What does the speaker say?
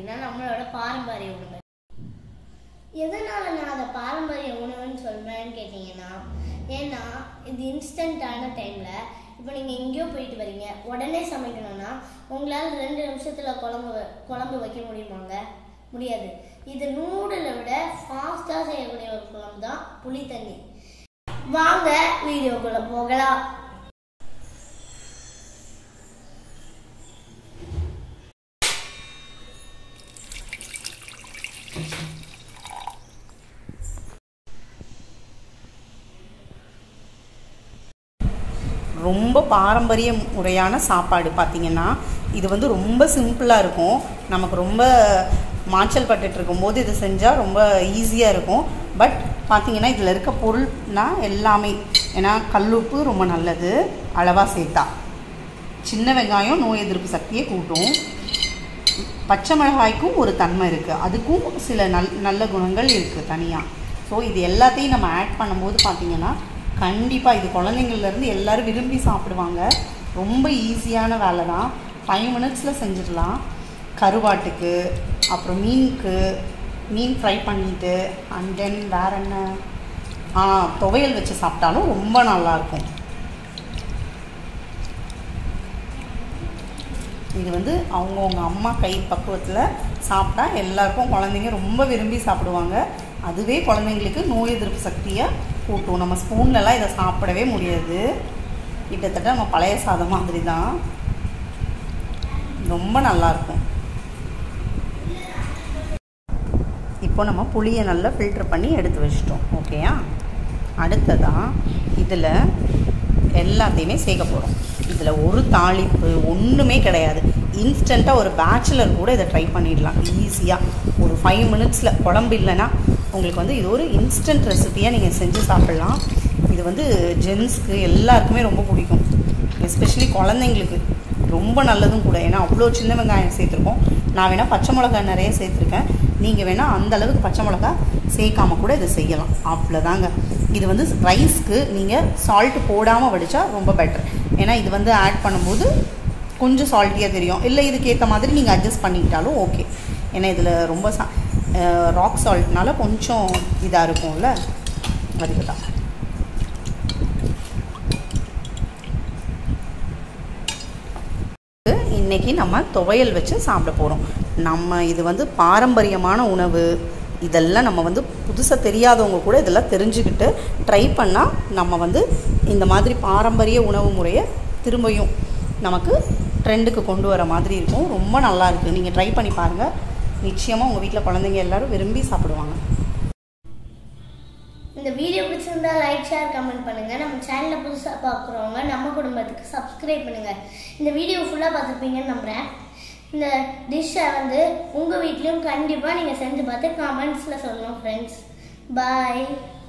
பார்த்தீங்கன்னா நம்மளோட பாரம்பரிய உணவு எதனால நான் அதை பாரம்பரிய உணவுன்னு சொல்றேன்னு கேட்டிங்கன்னா ஏன்னா இது இன்ஸ்டண்ட்டான டைமில் இப்போ நீங்கள் எங்கேயோ போயிட்டு வரீங்க உடனே சமைக்கணும்னா உங்களால் ரெண்டு நிமிஷத்தில் குழம்பு வ- குழம்பு வைக்க முடியுமாங்க முடியாது இது நூடுலை விட ஃபாஸ்ட்டாக செய்யக்கூடிய ஒரு குழம்பு தான் புளி தண்ணி வாங்க வீடியோக்குள்ளே போகலாம் ரொம்ப பாரம்பரிய முறையான சாப்பாடு பார்த்தீங்கன்னா இது வந்து ரொம்ப சிம்பிளாக இருக்கும் நமக்கு ரொம்ப மாச்சல் பட்டுட்டு இருக்கும்போது இது செஞ்சால் ரொம்ப ஈஸியாக இருக்கும் பட் பார்த்தீங்கன்னா இதில் இருக்க பொருள்னா எல்லாமே ஏன்னா கல்லுப்பு ரொம்ப நல்லது அளவாக சேர்த்தா சின்ன வெங்காயம் நோய் எதிர்ப்பு சக்தியை கூட்டும் பச்சை மிளகாய்க்கும் ஒரு தன்மை இருக்குது அதுக்கும் சில நல் நல்ல குணங்கள் இருக்குது தனியாக ஸோ இது எல்லாத்தையும் நம்ம ஆட் பண்ணும்போது பார்த்தீங்கன்னா கண்டிப்பாக இது குழந்தைங்கள்லேருந்து எல்லோரும் விரும்பி சாப்பிடுவாங்க ரொம்ப ஈஸியான வேலை தான் ஃபைவ் மினிட்ஸில் செஞ்சிடலாம் கருவாட்டுக்கு அப்புறம் மீனுக்கு மீன் ஃப்ரை பண்ணிட்டு அண்ட் தென் வேற என்ன ஆ துவையல் வச்சு சாப்பிட்டாலும் ரொம்ப நல்லாயிருக்கும் இது வந்து அவங்கவுங்க அம்மா கை பக்குவத்தில் சாப்பிட்டா எல்லாருக்கும் குழந்தைங்க ரொம்ப விரும்பி சாப்பிடுவாங்க அதுவே குழந்தைங்களுக்கு நோய் எதிர்ப்பு சக்தியை கூட்டும் நம்ம ஸ்பூன்லலாம் இதை சாப்பிடவே முடியாது கிட்டத்தட்ட நம்ம பழைய சாதம் மாதிரி தான் ரொம்ப நல்லாயிருக்கும் இப்போ நம்ம புளியை நல்லா ஃபில்டர் பண்ணி எடுத்து வச்சிட்டோம் ஓகேயா அடுத்ததாக இதில் எல்லாத்தையுமே சேர்க்க போகிறோம் இதில் ஒரு தாளிப்பு ஒன்றுமே கிடையாது இன்ஸ்டண்ட்டாக ஒரு பேச்சுலர் கூட இதை ட்ரை பண்ணிடலாம் ஈஸியாக ஒரு ஃபைவ் மினிட்ஸில் குழம்பு இல்லைன்னா உங்களுக்கு வந்து இது ஒரு இன்ஸ்டன்ட் ரெசிபியாக நீங்கள் செஞ்சு சாப்பிட்லாம் இது வந்து ஜென்ஸ்க்கு எல்லாருக்குமே ரொம்ப பிடிக்கும் எஸ்பெஷலி குழந்தைங்களுக்கு ரொம்ப நல்லதும் கூட ஏன்னா அவ்வளோ சின்ன வெங்காயம் சேர்த்துருக்கோம் நான் வேணால் பச்சை மிளகாய் நிறைய சேர்த்துருக்கேன் நீங்கள் வேணால் அந்த அளவுக்கு பச்சை மிளகா சேர்க்காம கூட இதை செய்யலாம் அவ்வளோதாங்க இது வந்து ரைஸ்க்கு நீங்கள் சால்ட் போடாமல் வடித்தா ரொம்ப பெட்டர் ஏன்னா இது வந்து ஆட் பண்ணும்போது கொஞ்சம் சால்ட்டியாக தெரியும் இல்லை இதுக்கு ஏற்ற மாதிரி நீங்கள் அட்ஜஸ்ட் பண்ணிக்கிட்டாலும் ஓகே ஏன்னா இதில் ரொம்ப சா ராக் சால்ட்னால கொஞ்சம் இதாக இருக்கும்ல அதுக்கு தான் இன்னைக்கு நம்ம துவையல் வச்சு சாப்பிட போகிறோம் நம்ம இது வந்து பாரம்பரியமான உணவு இதெல்லாம் நம்ம வந்து புதுசாக தெரியாதவங்க கூட இதெல்லாம் தெரிஞ்சுக்கிட்டு ட்ரை பண்ணால் நம்ம வந்து இந்த மாதிரி பாரம்பரிய உணவு முறையை திரும்பியும் நமக்கு ட்ரெண்டுக்கு கொண்டு வர மாதிரி இருக்கும் ரொம்ப நல்லா இருக்குது நீங்கள் ட்ரை பண்ணி பாருங்கள் நிச்சயமாக உங்கள் வீட்டில் குழந்தைங்க எல்லாரும் விரும்பி சாப்பிடுவாங்க இந்த வீடியோ பிடிச்சிருந்தா லைக் ஷேர் கமெண்ட் பண்ணுங்க நம்ம சேனலை புதுசாக பார்க்குறவங்க நம்ம குடும்பத்துக்கு சப்ஸ்கிரைப் பண்ணுங்க இந்த வீடியோ ஃபுல்லாக பார்த்துருப்பீங்கன்னு நம்புகிறேன் இந்த டிஷ்ஷை வந்து உங்கள் வீட்லேயும் கண்டிப்பாக நீங்கள் செஞ்சு பார்த்து கமெண்ட்ஸில் சொல்லணும் ஃப்ரெண்ட்ஸ் பாய்